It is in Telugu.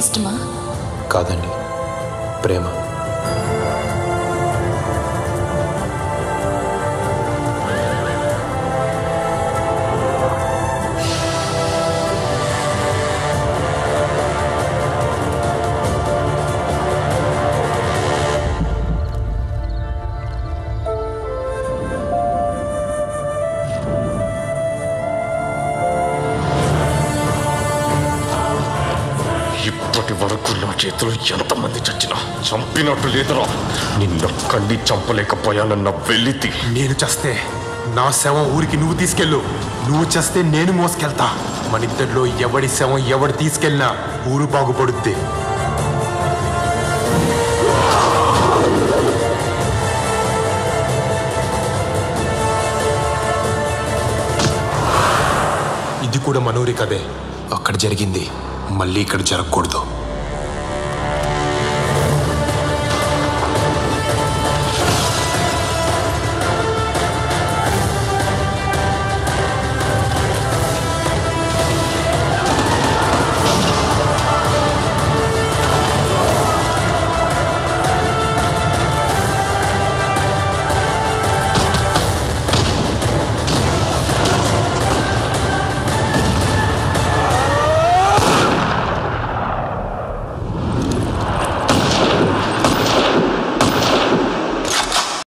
ఇష్టమా కాదండి ప్రేమ ఇప్పటి వరకు నా చేతిలో ఎంతమంది చచ్చినా చంపినట్టు లేదురా నిన్నొక్కడిని చంపలేకపోయానన్న వెలితి నేను చస్తే నా శవం ఊరికి నువ్వు తీసుకెళ్ళు నువ్వు చస్తే నేను మోసుకెళ్తా మన ఇద్దరిలో ఎవడి శవం ఎవడు తీసుకెళ్ళినా ఊరు బాగుపడుద్ది ఇది కూడా మనూరి కదే అక్కడ జరిగింది మళ్ళీ ఇక్కడ జరగకూడదు